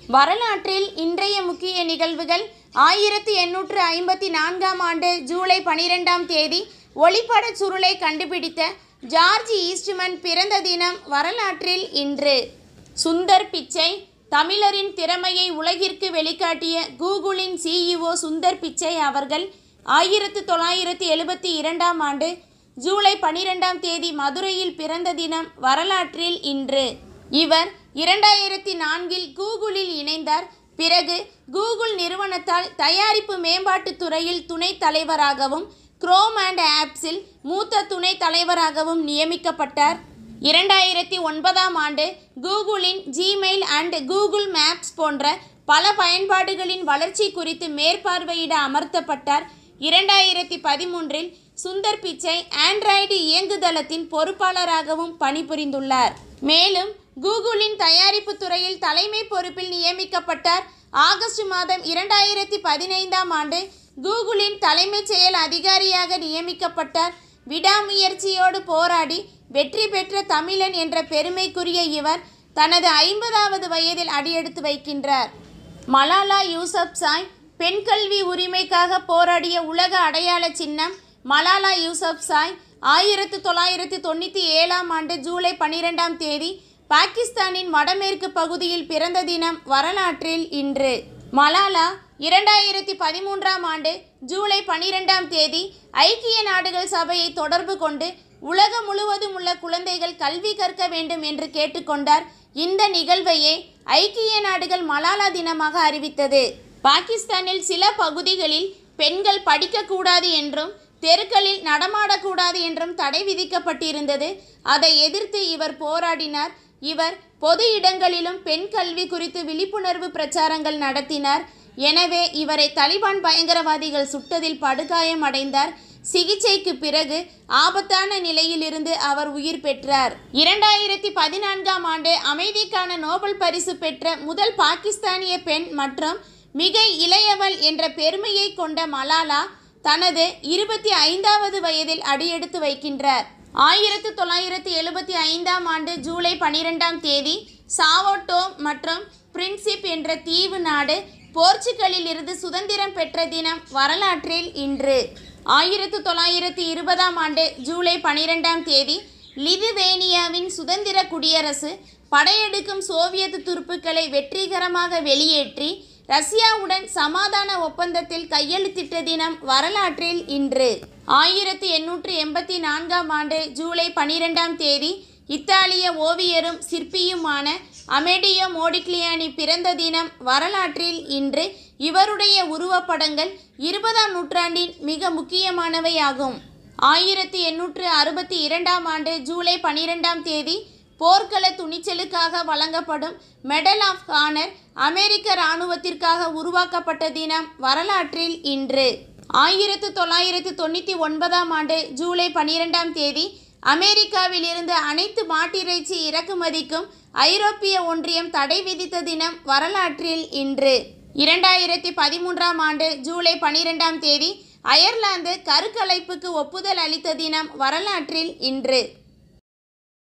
வரலாற்றில் இன்றைய முக்கிய நிகழ்வுகள் ஆயிரத்தி எண்ணூற்று ஐம்பத்தி நான்காம் ஆண்டு ஜூலை பனிரெண்டாம் தேதி ஒளிப்படச் சுருளை கண்டுபிடித்த ஜார்ஜ் ஈஸ்ட்மன் பிறந்த தினம் வரலாற்றில் இன்று சுந்தர் பிச்சை தமிழரின் திறமையை உலகிற்கு வெளிக்காட்டிய கூகுளின் சிஇஓ சுந்தர் பிச்சை அவர்கள் ஆயிரத்து தொள்ளாயிரத்தி எழுபத்தி இரண்டாம் ஆண்டு ஜூலை பனிரெண்டாம் தேதி மதுரையில் பிறந்த தினம் வரலாற்றில் இன்று இவர் இரண்டாயிரத்தி நான்கில் கூகுளில் இணைந்தார் பிறகு கூகுள் நிறுவனத்தால் தயாரிப்பு மேம்பாட்டுத் துறையில் துணைத் தலைவராகவும் குரோம் அண்ட் ஆப்ஸில் மூத்த துணைத் தலைவராகவும் நியமிக்கப்பட்டார் இரண்டாயிரத்தி ஒன்பதாம் ஆண்டு கூகுளின் ஜிமெயில் அண்ட் கூகுள் மேப்ஸ் போன்ற பல பயன்பாடுகளின் வளர்ச்சி குறித்து மேற்பார்வையிட அமர்த்தப்பட்டார் இரண்டாயிரத்தி பதிமூன்றில் சுந்தர் பிச்சை ஆண்ட்ராய்டு இயங்குதளத்தின் பொறுப்பாளராகவும் பணிபுரிந்துள்ளார் மேலும் கூகுளின் தயாரிப்பு துறையில் தலைமை பொறுப்பில் நியமிக்கப்பட்டார் ஆகஸ்ட் மாதம் இரண்டாயிரத்தி பதினைந்தாம் ஆண்டு கூகுளின் தலைமைச் செயல் அதிகாரியாக நியமிக்கப்பட்டார் விடாமுயற்சியோடு போராடி வெற்றி பெற்ற தமிழன் என்ற பெருமைக்குரிய இவர் தனது ஐம்பதாவது வயதில் அடியெடுத்து வைக்கின்றார் மலாலா யூசப்சாய் பெண் கல்வி உரிமைக்காக போராடிய உலக அடையாள சின்னம் மலாலா யூசப்சாய் ஆயிரத்து தொள்ளாயிரத்து தொண்ணூற்றி ஏழாம் ஆண்டு ஜூலை பன்னிரெண்டாம் தேதி பாகிஸ்தானின் வடமேற்கு பகுதியில் பிறந்த தினம் வரலாற்றில் இன்று மலாலா இரண்டாயிரத்தி பதிமூன்றாம் ஆண்டு ஜூலை பனிரெண்டாம் தேதி ஐக்கிய நாடுகள் சபையை தொடர்பு கொண்டு உலகம் முழுவதும் உள்ள குழந்தைகள் கல்வி கற்க வேண்டும் என்று கேட்டுக்கொண்டார் இந்த நிகழ்வையே ஐக்கிய நாடுகள் மலாலா தினமாக அறிவித்தது பாகிஸ்தானில் சில பகுதிகளில் பெண்கள் படிக்கக்கூடாது என்றும் தெருக்களில் நடமாடக்கூடாது என்றும் தடை விதிக்கப்பட்டிருந்தது அதை எதிர்த்து இவர் போராடினார் இவர் பொது இடங்களிலும் பெண் கல்வி குறித்து விழிப்புணர்வு பிரச்சாரங்கள் நடத்தினார் எனவே இவரை தலிபான் பயங்கரவாதிகள் சுட்டதில் படுகாயம் அடைந்தார் சிகிச்சைக்கு பிறகு ஆபத்தான நிலையிலிருந்து அவர் உயிர் பெற்றார் இரண்டாயிரத்தி பதினான்காம் ஆண்டு அமைதிக்கான நோபல் பரிசு பெற்ற முதல் பாகிஸ்தானிய பெண் மற்றும் மிக இளையவள் என்ற பெருமையை கொண்ட மலாலா தனது இருபத்தி ஐந்தாவது வயதில் அடியெடுத்து வைக்கின்றார் ஆயிரத்து தொள்ளாயிரத்து எழுபத்தி ஐந்தாம் ஆண்டு ஜூலை பனிரெண்டாம் தேதி சாவோட்டோ மற்றும் பிரின்சிப் என்ற தீவு நாடு போர்ச்சுகலில் இருந்து சுதந்திரம் பெற்ற தினம் வரலாற்றில் இன்று ஆயிரத்து தொள்ளாயிரத்து இருபதாம் ஆண்டு ஜூலை பனிரெண்டாம் தேதி லிதுவேனியாவின் சுதந்திர குடியரசு படையெடுக்கும் சோவியத் துருப்புக்களை வெற்றிகரமாக வெளியேற்றி ரஷ்யாவுடன் சமாதான ஒப்பந்தத்தில் கையெழுத்திட்ட தினம் வரலாற்றில் இன்று ஆயிரத்தி எண்ணூற்று எண்பத்தி நான்காம் ஆண்டு ஜூலை பனிரெண்டாம் தேதி இத்தாலிய ஓவியரும் சிற்பியுமான அமெடியோ மோடிக்லியானி பிறந்த தினம் வரலாற்றில் இன்று இவருடைய உருவப்படங்கள் இருபதாம் நூற்றாண்டின் மிக முக்கியமானவையாகும் ஆயிரத்தி எண்ணூற்று அறுபத்தி இரண்டாம் ஆண்டு ஜூலை பனிரெண்டாம் தேதி போர்க்கள துணிச்சலுக்காக வழங்கப்படும் மெடல் ஆஃப் ஹானர் அமெரிக்க இராணுவத்திற்காக உருவாக்கப்பட்ட தினம் வரலாற்றில் இன்று ஆயிரத்து தொள்ளாயிரத்து தொண்ணூற்றி ஒன்பதாம் ஆண்டு ஜூலை பனிரெண்டாம் தேதி அமெரிக்காவில் இருந்து அனைத்து மாட்டிறைச்சி இறக்குமதிக்கும் ஐரோப்பிய ஒன்றியம் தடை விதித்த தினம் வரலாற்றில் இன்று இரண்டாயிரத்தி பதிமூன்றாம் ஆண்டு ஜூலை பனிரெண்டாம் தேதி அயர்லாந்து கருக்கலைப்புக்கு ஒப்புதல் அளித்த தினம் வரலாற்றில் இன்று